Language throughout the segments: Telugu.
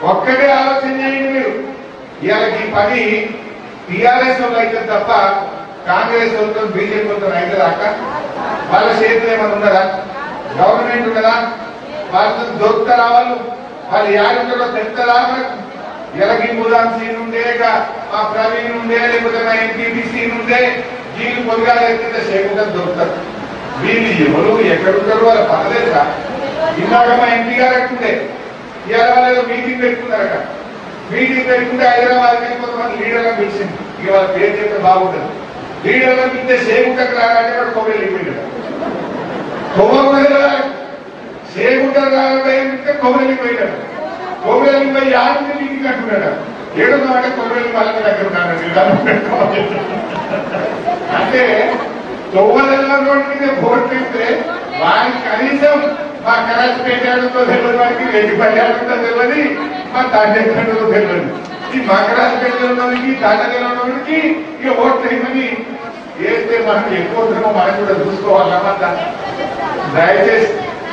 ఒక్కటే ఆలోచన చేయండి మీరు ఇవాళ ఈ పని టీఆర్ఎస్ వాళ్ళు అయితే తప్ప కాంగ్రెస్ వాళ్ళతో బీజేపీ వాళ్ళతో అయితే దాకా వాళ్ళ చేతులు ఏమైనా ఉన్నదా గవర్నమెంట్ ఉన్నదా వాళ్ళతో దొరుకుతారా వాళ్ళు వాళ్ళు యాడుంటారో తెలుస్తారా మనకు ఎలగి ముదాం సీన్ ఉండే ఇక మా ప్రవీణ్ ఉండే లేకపోతే మా ఎంపీటీసీ ఉండే వీళ్ళు పొద్దుగా ఎత్తితే చేయకుండా దొరుకుతారు వీళ్ళు ఎవరు ఎక్కడుంటారు వాళ్ళ పర్లేదా ఇందాక మా ఎంపీ గారు అంటుండే ఇవాళ వాళ్ళు మీటింగ్ పెట్టుకున్నారట మీటింగ్ పెట్టుకుంటే హైదరాబాద్ కి కొంతమంది లీడర్లను పిలిచింది ఇక వాళ్ళ పేరు చెప్తే బాగుంటుంది లీడర్లను పిలిస్తే చేయకుంటారు రాలంటే వాడు కొబ్బరి వెళ్ళిపోయాడు కొబ్బరి చేయకుంటారు రాలంటే కొబ్బరి వెళ్ళిపోయాడు కొబ్బరి వెళ్ళిపోయి ఆడికి మీటింగ్ అంటున్నాడు ఏడున్నా అంటే కొబ్బరి వాళ్ళ దగ్గర ఉన్నాడు అంటే తొవ్వలలో రోడ్డు మీద బోర్డు పెడితే వారికి కనీసం మా కరాచి పెట్టాడుతో తెలియదు వారికి రెడ్డి పర్యాటంతో తెలియదు మా తాండేటో తెలియదు ఈ మకరాజు పెట్టినోడికి తాండేలోనికి ఇక ఓట్లు వేయమని వేస్తే మనం ఎక్కువ ఉంటుందో మనం కూడా చూసుకోవాలన్నమాట దయచేసి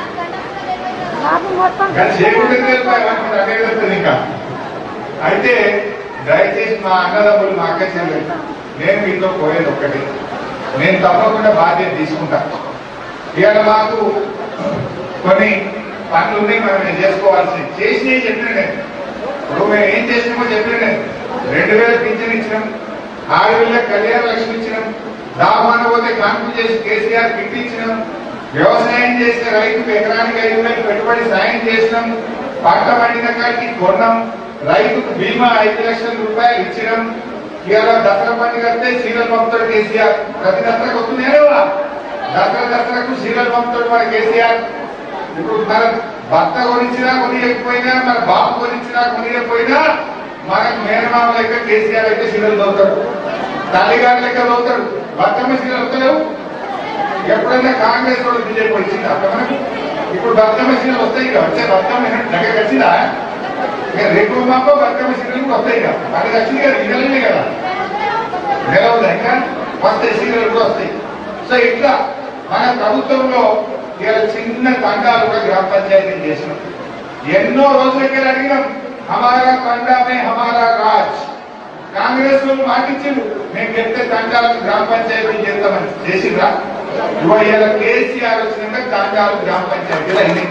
కానీ చేయకుండా తెలిపాలి అదే తెలుస్తుంది ఇంకా అయితే దయచేసి మా అన్నదమ్ములు మా అక్క చెల్లెలు నేను మీతో పోయేది ఒక్కటి నేను తప్పకుండా బాధ్యత తీసుకుంటా ఇవాళ మాకు కొన్ని పనులు ఉన్నాయి మనం నేను చేసుకోవాల్సి చేసినవి చెప్పిన నేను ఇప్పుడు మేము ఏం చేసినామో చెప్పిన నేను రెండు వేల పింఛన్ ఇచ్చినాం ఆరు వేల కళ్యాణ లక్ష్మి ఇచ్చినాం దావాన పోతే కాన్పు చేసి కేసీఆర్ కిట్ ఇచ్చినాం వ్యవసాయం చేసే రైతుకు ఎకరానికి ఐదు వేలు పెట్టుబడి సాయం చేసినాం పంట పండిన కాడికి కొన్నాం రైతుకు బీమా ఐదు లక్షల రూపాయలు ఇచ్చినాం ఇవాళ దసరా పండుగ వస్తే సీరియల్ పంపుతాడు కేసీఆర్ ప్రతి దసరాకు వస్తున్నాయా దసరా దసరాకు సీరియల్ పంపుతాడు మన కేసీఆర్ ఇప్పుడు మన భర్త కొనిచ్చినా కొనియకపోయినా మన బాబు కొనిచ్చినా కొనియకపోయినా మనకు మేనమామలు అయితే కేసీఆర్ అయితే సీరియల్ చదువుతాడు తల్లిగారు లెక్క చదువుతాడు బతుకమ్మ సీరియల్ వస్తలేవు ఎప్పుడైనా కాంగ్రెస్ వాళ్ళు బీజేపీ వచ్చింది అక్కడ మనకు ఇప్పుడు బతుకమ్మ సీరియల్ వస్తాయి ఇక వచ్చే బతుకమ్మ దగ్గర వచ్చిందా ఇక రేపు మాపో బతుకమ్మ సీరియల్ కూడా వస్తాయి ఇక అది వచ్చింది కదా నెలలే కదా నెల ఉందా ఇంకా వస్తాయి సీరియల్ కూడా వస్తాయి సో ఇట్లా మన ప్రభుత్వంలో ఇలా చిన్న తండాలు కూడా గ్రామ పంచాయతీలు చేసినాం ఎన్నో రోజులకి అడిగినాం హమారా తండామే హమారా రాజ్ కాంగ్రెస్ వాళ్ళు మాటిచ్చిండు మేము చెప్తే తండాలకు గ్రామ పంచాయతీ చేద్దామని చేసిండ్రా ఇవాళ కేసీఆర్ వచ్చినాక తండాలు గ్రామ పంచాయతీలు అయింది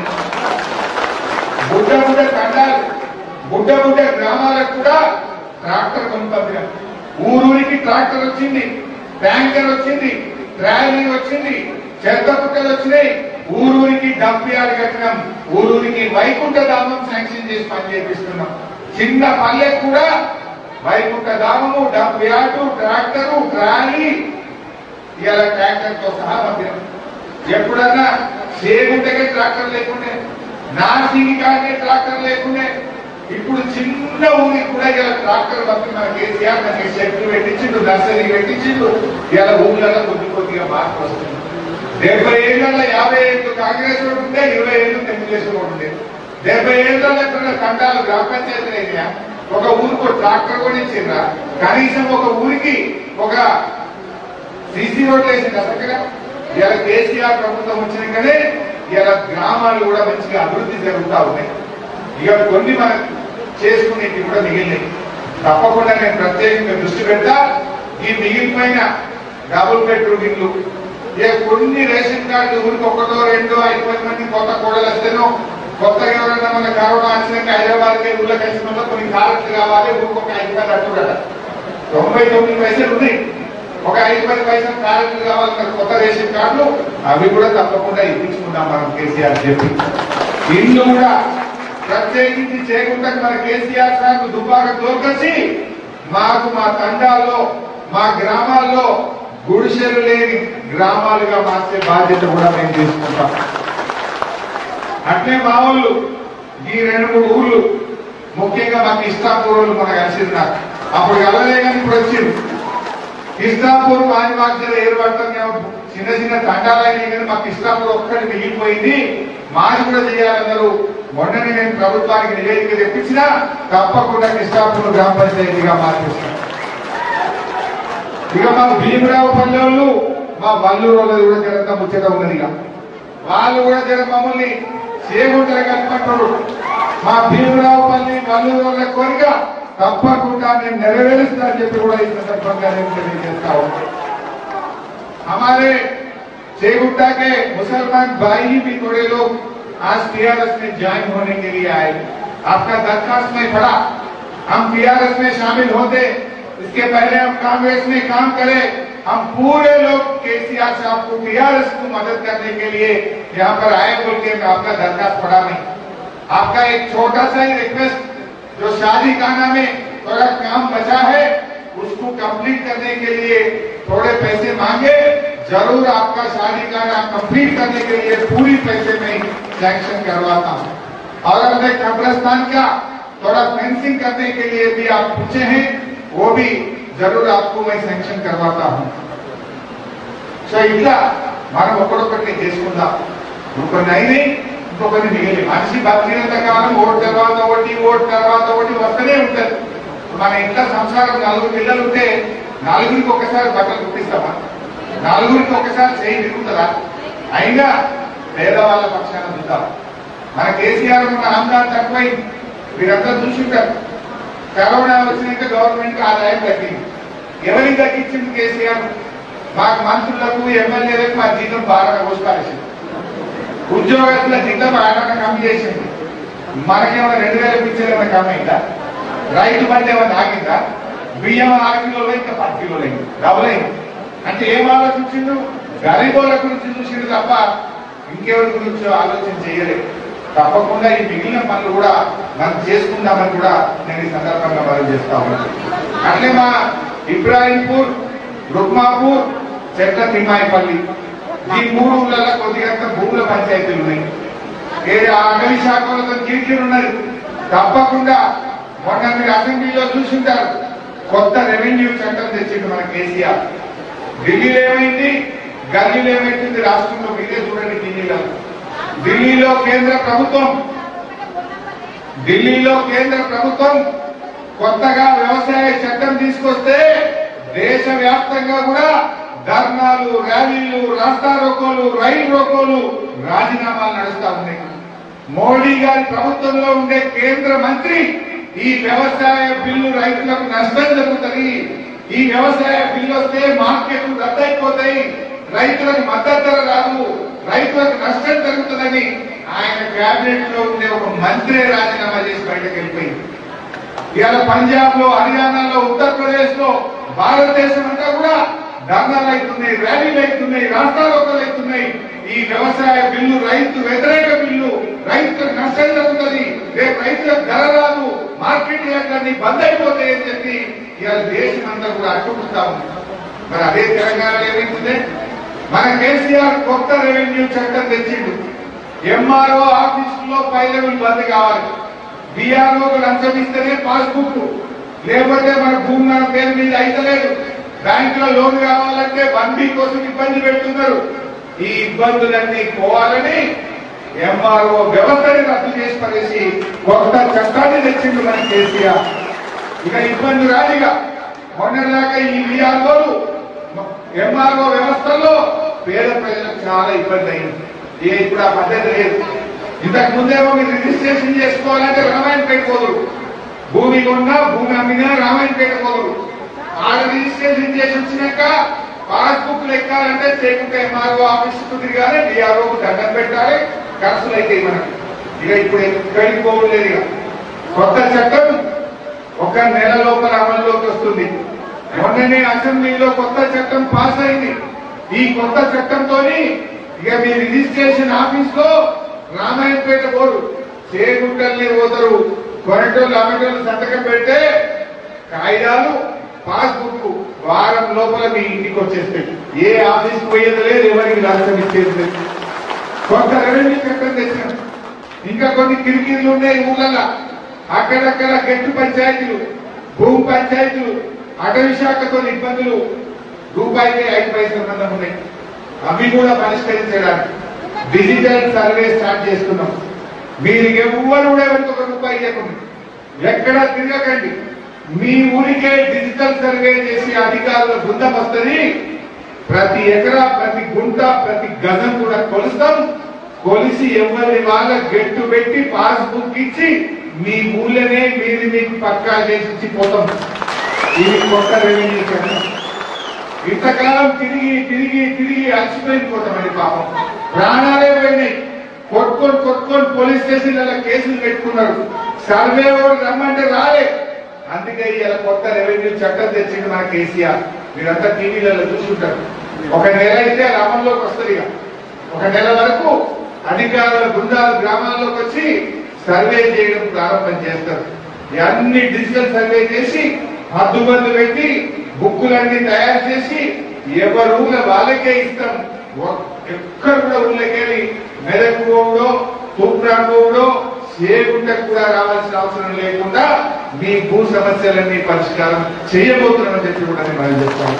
బుడ్డ బుడ్డ తండాలు బుడ్డ బుడ్డ గ్రామాలకు కూడా ట్రాక్టర్ కొనుక్కొద్దాం ఊరూరికి ట్రాక్టర్ వచ్చింది ట్యాంకర్ వచ్చింది ట్రాలీ వచ్చింది చెత్త పుట్టలు వచ్చినాయి ఊరూరికి డంప్ యార్డ్ కట్టినాం ఊరూరికి వైకుంఠ ధామం శాంక్షన్ చేసి పని చేపిస్తున్నాం చిన్న పల్లెకు కూడా వైకుంఠ ధామము డంప్ యార్డు ట్రాక్టరు ట్రాలీ ఇలా ట్రాక్టర్ తో సహా పంపినాం ఎప్పుడన్నా చేగుంటకే ట్రాక్టర్ లేకుండే నాసింగి కాకే ట్రాక్టర్ లేకుండే ఇప్పుడు చిన్న ఊరికి కూడా ఇలా ట్రాక్టర్ పంపి మన కేసీఆర్ మనకి చెట్లు పెట్టించిండు నర్సరీ పెట్టించిండు ఇలా ఊళ్ళలో కొద్ది కొద్దిగా మార్పు వస్తుంది డెబ్బై ఏళ్ళలో యాభై ఏళ్ళు కాంగ్రెస్ ఓటు ఉంటే ఇరవై ఏళ్ళు తెలుగుదేశం ఓటు ఉండే డెబ్బై ఏళ్ళలో ఎప్పుడైనా ఖండాలు గ్రామ పంచాయతీలు అయినాయా ఒక ఊరికి ఒక ట్రాక్టర్ కూడా ఇచ్చిండ్రా కనీసం ఒక ఊరికి ఒక సీసీ రోడ్లు వేసింది చక్కగా ఇలా కేసీఆర్ ప్రభుత్వం వచ్చినాకనే ఇలా గ్రామాలు కూడా మంచిగా అభివృద్ధి జరుగుతూ ఉన్నాయి ఇక కొన్ని మనం చేసుకునేవి కూడా మిగిలినాయి తప్పకుండా నేను ప్రత్యేకంగా దృష్టి పెడతా ఈ మిగిలిపోయిన డబుల్ బెడ్రూమ్ ఇల్లు ఏ కొన్ని రేషన్ కార్డు ఊరికి ఒకటో రెండో ఐదు పది మంది కొత్త కోడలు వస్తేనో కొత్తగా ఎవరైనా మన కరోనా వచ్చినాక హైదరాబాద్ ఊళ్ళో కలిసిన వాళ్ళు కొన్ని కార్డులు కావాలి ఊరికి ఒక ఐదు పది అట్టుడట తొంభై తొమ్మిది పైసలు ఉన్నాయి ఒక ఐదు పది పైసలు కార్డులు కావాలి కదా కొత్త రేషన్ కార్డులు అవి కూడా తప్పకుండా ఇప్పించుకుందాం మనం కేసీఆర్ చెప్పి ఇల్లు కూడా ప్రత్యేకించి చేయకుండా మన కేసీఆర్ సార్ దుబ్బాక దోకొచ్చి మాకు మా తండాల్లో మా గ్రామాల్లో గుడిసెలు లేని గ్రామాలుగా మార్చే బాధ్యత కూడా మేము తీసుకుంటాం అట్లే మా వాళ్ళు ఈ రెండు మూడు ఊళ్ళు ముఖ్యంగా మాకు ఇష్టాపూర్ వాళ్ళు మనకు కలిసింది నాకు అప్పుడు కలలే కానీ ఇప్పుడు వచ్చింది ఇస్లాంపూర్ వారి మధ్యలో ఏర్పడతాం చిన్న చిన్న తండాలైనా కానీ మాకు ఇస్లాంపూర్ ఒక్కటి మిగిలిపోయింది మాది కూడా చేయాలన్నారు మొన్ననే నేను ప్రభుత్వానికి నివేదిక తెప్పించినా తప్పకుండా ఇస్లాంపూర్ గ్రామ పంచాయతీగా మార్పిస్తాం ఇక మా భీమరావు పల్లెలు మా వల్లూరు వాళ్ళది కూడా జరంతా ముచ్చట ఉన్నది ఇక వాళ్ళు కూడా జర మమ్మల్ని చేగుంటలు కలుపుకుంటారు మా భీమరావుపల్లి వల్లూరుల కోరిక తప్పకుండా నేను నెరవేరుస్తా అని చెప్పి కూడా ఈ సందర్భంగా నేను తెలియజేస్తా ఉన్నాను हमारे चेगुट्टा के मुसलमान भाई भी थोड़े लोग आज टीआरएस में ज्वाइन होने के लिए आए आपका दरखास्त में पड़ा हम टीआरएस में शामिल होते इसके पहले हम कांग्रेस में काम करें हम पूरे लोग केसीआर साहब को टीआरएस को मदद करने के लिए यहाँ पर आए बोल के आपका दरखास्त पड़ा नहीं आपका एक छोटा सा ही रिक्वेस्ट जो शादी खाना में थोड़ा काम बचा है उसको कंप्लीट करने के लिए थोड़े पैसे मांगे जरूर आपका शादी खाना कंप्लीट करने के लिए पूरी पैसे में सैंक्शन करवाता हूँ और हमने कब्रस्तान का थोड़ा फेंसिंग करने के लिए भी आप पूछे हैं वो भी जरूर आपको मैं सैंक्शन करवाता हूँ సో ఇట్లా మనం ఒకడొకటి చేసుకుందాం ఇంకొన్ని అయినాయి ఇంకొకటి మిగిలి మనిషి బతికినంత కాలం ఓటు తర్వాత ఒకటి ఓటు తర్వాత ఒకటి వస్తూనే ఉంటది మన ఇంట్లో సంసారం నలుగురు పిల్లలు ఉంటే నలుగురికి ఒకసారి బట్టలు కుట్టిస్తామా నలుగురికి ఒకసారి చేయి తిరుగుతుందా అయినా పేదవాళ్ళ పక్షాన చూద్దాం మన కేసీఆర్ ఉన్న ఆమ్దాన్ తక్కువైంది మీరందరూ చూసుంటారు కరోనా వచ్చినాక గవర్నమెంట్ ఆదాయం తగ్గింది ఎవరికి తగ్గించింది కేసీఆర్ మాకు మంత్రులకు ఎమ్మెల్యేలకు మా జీతం బాగా కోసుకాల్సింది ఉద్యోగస్తుల జీతం బాగా కమ్మి చేసింది మనకేమైనా రెండు వేల పిచ్చర్ ఏమైనా కమ్మి అయిందా రైతు బండి ఏమైనా ఆగిందా బియ్యం ఆరు కిలోలు ఇంకా పది కిలోలు అయింది డబుల్ అయింది అంటే ఏం ఆలోచించిండు గరీబోళ్ళ గురించి చూసిండు తప్ప ఇంకెవరి గురించి ఆలోచన చేయలేదు తప్పకుండా ఈ మిగిలిన పనులు కూడా మనం చేసుకుందామని కూడా నేను ఈ సందర్భంగా మనం చేస్తా ఉన్నాను అట్లే మా ఇబ్రాహీంపూర్ రుక్మాపూర్ చెట్ల తిమ్మాయిపల్లి ఈ మూడు ఊళ్ళలో కొద్దిగా భూముల పంచాయతీలు ఉన్నాయి ఏ అటవీ శాఖలతో కిరికిరి ఉన్నది తప్పకుండా మొన్న మీరు అసెంబ్లీలో చూసింటారు కొత్త రెవెన్యూ చట్టం తెచ్చిండు మన కేసీఆర్ ఢిల్లీలో ఏమైంది గల్లీలో ఏమైంది రాష్ట్రంలో మీరే చూడండి ఢిల్లీలో ఢిల్లీలో కేంద్ర ప్రభుత్వం ఢిల్లీలో కేంద్ర ప్రభుత్వం కొత్తగా వ్యవసాయ చట్టం తీసుకొస్తే దేశవ్యాప్తంగా కూడా ధర్నాలు ర్యాలీలు రాస్తా రోకోలు రైలు రోకోలు రాజీనామాలు నడుస్తా ఉన్నాయి మోడీ గారి ప్రభుత్వంలో ఉండే కేంద్ర మంత్రి ఈ వ్యవసాయ బిల్లు రైతులకు నష్టం జరుగుతుంది ఈ వ్యవసాయ బిల్లు వస్తే మార్కెట్ రద్దయిపోతాయి రైతులకు మద్దతు ధర రాదు రైతులకు నష్టం జరుగుతుందని ఆయన కేబినెట్ లో ఉండే ఒక మంత్రి రాజీనామా చేసి బయటకు వెళ్ళిపోయింది ఇవాళ పంజాబ్ లో హర్యానాలో ఉత్తరప్రదేశ్ లో భారతదేశం అంతా కూడా ధర్నాలు అవుతున్నాయి ర్యాలీలు అవుతున్నాయి రాష్ట్రాలోకలు అవుతున్నాయి ఈ వ్యవసాయ బిల్లు రైతు వ్యతిరేక బిల్లు రైతులకు నష్టం జరుగుతుంది రేపు రైతులకు ధర రాదు మార్కెట్ యార్డ్లన్నీ బంద్ అయిపోతాయి అని చెప్పి ఇవాళ దేశం అంతా కూడా అడ్డుకుంటా ఉంది మరి అదే తెలంగాణలో ఏమైంది మన కేసీఆర్ కొత్త రెవెన్యూ చట్టం తెచ్చిండు ఎంఆర్ఓ ఆఫీసులో పై లెవెల్ బంద్ కావాలి బీఆర్ఓ లంచం ఇస్తేనే పాస్బుక్ లేకపోతే మన భూమి మన పేరు మీద అయితలేదు బ్యాంకులో లోన్ కావాలంటే వన్ బీ కోసం ఇబ్బంది పెడుతున్నారు ఈ ఇబ్బందులన్నీ పోవాలని ఎంఆర్ఓ వ్యవస్థని రద్దు చేసి పడేసి కొత్త చట్టాన్ని తెచ్చిండు మన కేసీఆర్ ఇక ఇబ్బంది రాదిగా మొన్నటిదాకా ఈ బీఆర్ఓలు ఎంఆర్ఓ వ్యవస్థలో పేద ప్రజలకు చాలా ఇబ్బంది అయింది ఏ ఇప్పుడు ఆ పద్ధతి లేదు ఇంతకు ముందేమో మీరు రిజిస్ట్రేషన్ చేసుకోవాలంటే రామాయణపేట పోదురు భూమి కొన్నా భూమి అమ్మినా రామాయణపేట పోదురు ఆడ రిజిస్ట్రేషన్ చేసి వచ్చినాక పాస్బుక్ లెక్కాలంటే చేయకుండా ఎంఆర్ఓ ఆఫీస్ కు తిరగాలి డిఆర్ఓ దండం పెట్టాలి ఖర్చులు అయితే మనకి ఇక ఇప్పుడు ఎక్కడికి పోవట్లేదు ఇక కొత్త చట్టం ఒక నెల లోపల అమల్లోకి వస్తుంది మొన్ననే అసెంబ్లీలో కొత్త చట్టం పాస్ అయింది ఈ కొత్త చట్టంతో ఇక మీ రిజిస్ట్రేషన్ ఆఫీస్ లో రామాయణపేట పోరు చేకుంటల్ని పోతారు కొనటోళ్ళు అమ్మటోళ్ళు సంతకం పెడితే కాగితాలు పాస్బుక్ వారం లోపల మీ ఇంటికి వచ్చేస్తాయి ఏ ఆఫీస్ పోయేది లేదు ఎవరికి రాష్ట్రం ఇచ్చేది లేదు కొంత రెవెన్యూ చట్టం తెచ్చినాం ఇంకా కొన్ని కిరికిరిలు ఉన్నాయి ఊళ్ళల్లో అక్కడక్కడ గట్టు పంచాయతీలు భూమి పంచాయతీలు అటవీ శాఖతో ఇబ్బందులు రూపాయికి ఐదు పైసల మందం ఉన్నాయి అవి కూడా పరిష్కరించడానికి డిజిటల్ సర్వే స్టార్ట్ చేస్తున్నాం మీరు ఎవ్వరు కూడా ఎవరికి ఒక రూపాయి ఇవ్వకండి ఎక్కడా తిరగకండి మీ ఊరికే డిజిటల్ సర్వే చేసి అధికారుల బృందం వస్తుంది ప్రతి ఎకరా ప్రతి గుంట ప్రతి గజం కూడా కొలుస్తాం కొలిసి ఎవరి వాళ్ళ గెట్టు పెట్టి పాస్బుక్ ఇచ్చి మీ ఊళ్ళనే మీది మీకు పక్కా చేసి ఇచ్చి పోతాం ఇది కొత్త రెవెన్యూ కదా ఇంతకాలం తిరిగి తిరిగి తిరిగి అలసిపోయిపోతామని పాపం ప్రాణాలే పోయినాయి కొట్టుకొని కొట్టుకొని పోలీస్ స్టేషన్లలో కేసులు పెట్టుకున్నారు సర్వే వాడు రమ్మంటే రాలే అందుకే ఇలా కొత్త రెవెన్యూ చట్టం తెచ్చింది మన కేసీఆర్ మీరంతా టీవీలలో చూసుంటారు ఒక నెల అయితే అది అమల్లోకి వస్తుంది ఇక ఒక నెల వరకు అధికారుల బృందాలు గ్రామాల్లోకి వచ్చి సర్వే చేయడం ప్రారంభం చేస్తారు అన్ని డిజిటల్ సర్వే చేసి హద్దుబందు పెట్టి బుక్కులన్నీ తయారు చేసి ఎవరు ఊళ్ళో వాళ్ళకే ఇస్తాం ఒ- ఎక్కడ కూడా ఊళ్ళకెళ్ళి మెదక్ పోవడో తూప్రాన్ పోవడో చేగుంటకు కూడా రావాల్సిన అవసరం లేకుండా మీ భూ సమస్యలన్నీ పరిష్కారం చేయబోతున్నామని చెప్పి కూడా నేను మనం చెప్తాను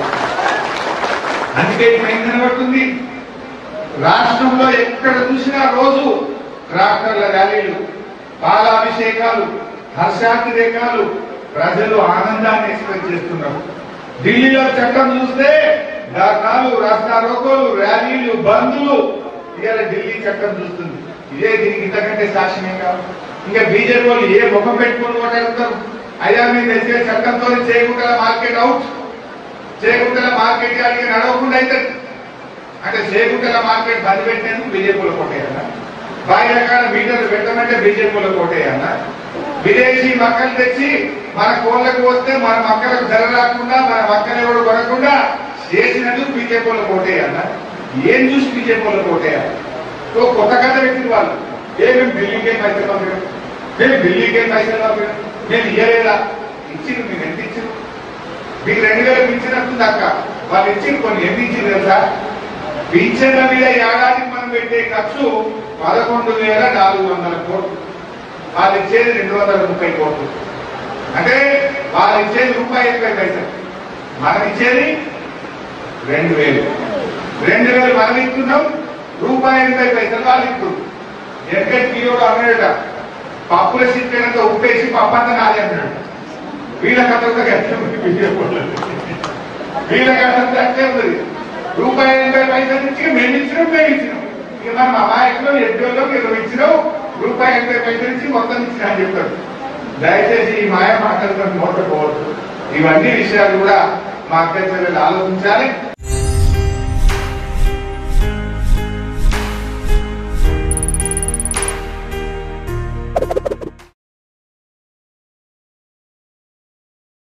అందుకే ఇప్పుడు ఏం కనబడుతుంది రాష్ట్రంలో ఎక్కడ చూసినా రోజు ట్రాక్టర్ల ర్యాలీలు పాలాభిషేకాలు హర్షాతిరేకాలు ప్రజలు ఆనందాన్ని ఎక్స్ప్రెస్ చేస్తున్నారు ఢిల్లీలో చట్టం చూస్తే ధర్నాలు రాస్తారోకోలు ర్యాలీలు బంధులు ఇవాళ ఢిల్లీ చట్టం చూస్తుంది ఇదే దీనికి ఇంతకంటే సాక్ష్యమే కాదు ఇంకా బీజేపీ వాళ్ళు ఏ ముఖం పెట్టుకుని ఓటాడుతారు అయ్యా మీరు తెచ్చే చట్టంతో చేయకుండా మార్కెట్ అవుట్ చేయకుండా మార్కెట్ యార్డ్కి నడవకుండా అవుతుంది అంటే చేగుంటల మార్కెట్ బంద్ పెట్టేందుకు బీజేపీలో కొట్టేయాలా బాయి రకాల మీటర్లు పెట్టమంటే బీజేపీలో కొట్టేయాలా విదేశీ మక్కలు తెచ్చి మన కోళ్ళకు వస్తే మన మక్కలకు ధర రాకుండా మన మక్కలు ఎవరు కొనకుండా చేసినందుకు బీజేపీలో కొట్టేయాలా ఏం చూసి బీజేపీలో కొట్టేయాలి ఓ కొత్త కథ పెట్టిన వాళ్ళు ఏ మేము ఢిల్లీకే పైసలు పంపాం మేము ఢిల్లీకే పైసలు పంపాం మేము ఇయ్యలేదా ఇచ్చింది మీరు ఎంత ఇచ్చింది మీకు రెండు వేలు పింఛనస్తుంది అక్క వాళ్ళు ఇచ్చి కొన్ని ఎన్ని ఇచ్చింది తెలుసా పింఛన్ల మీద ఏడాదికి మనం పెట్టే ఖర్చు పదకొండు వేల నాలుగు వందల కోట్లు వాళ్ళు ఇచ్చేది రెండు వందల ముప్పై కోట్లు అంటే వాళ్ళు ఇచ్చేది రూపాయి ఎనభై పైసలు మనం ఇచ్చేది రెండు వేలు రెండు వేలు మనం ఇస్తున్నాం రూపాయి ఎనభై పైసలు వాళ్ళు ఇస్తున్నారు ఎక్కడ కిలోడు అన్నాడట పప్పుల సిద్ధంగా ఉప్పేసి పప్పంతా నాది అన్నాడు వీళ్ళ కథ ఒక గంట ఉంది బీజేపీ వీళ్ళ కథ అంతా అట్లే ఉంది రూపాయి ఎనభై పైసలు ఇచ్చి మేము ఇచ్చినాం మేము ఇచ్చినాం ఇక మనం అమాయకులు ఎడ్డోళ్ళు ఇరవై ఇచ్చినాం రూపాయి ఎనభై పైసలు ఇచ్చి మొత్తం ఇచ్చిన అని చెప్తాడు దయచేసి ఈ మాయ మాటలు మోసపోవద్దు ఇవన్నీ విషయాలు కూడా మా అభ్యర్థులు ఆలోచించాలి